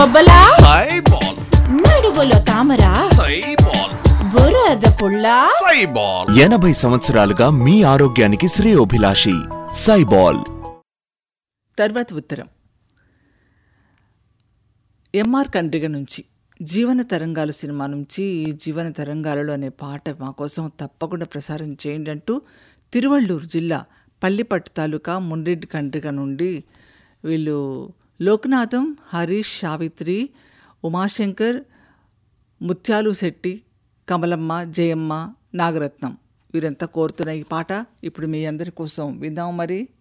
బొబ్బలా సైబాల్ నడువులో తామరా సైబాల్ బురద పుల్ల సైబాల్ ఎనభై సంవత్సరాలుగా మీ ఆరోగ్యానికి శ్రేయోభిలాషి సైబాల్ తర్వాత ఉత్తరం ఎంఆర్ కండ్రిగ నుంచి జీవన తరంగాలు సినిమా నుంచి జీవన తరంగాలలో అనే పాట మా కోసం తప్పకుండా ప్రసారం చేయండి అంటూ తిరువళ్ళూరు జిల్లా పల్లిపట్టు తాలూకా మున్రెడ్డి కండ్రిగ నుండి వీళ్ళు లోకనాథం హరీష్ సావిత్రి ఉమాశంకర్ ముత్యాలు శెట్టి కమలమ్మ జయమ్మ నాగరత్నం వీరంతా కోరుతున్న ఈ పాట ఇప్పుడు మీ అందరి కోసం విందాం మరి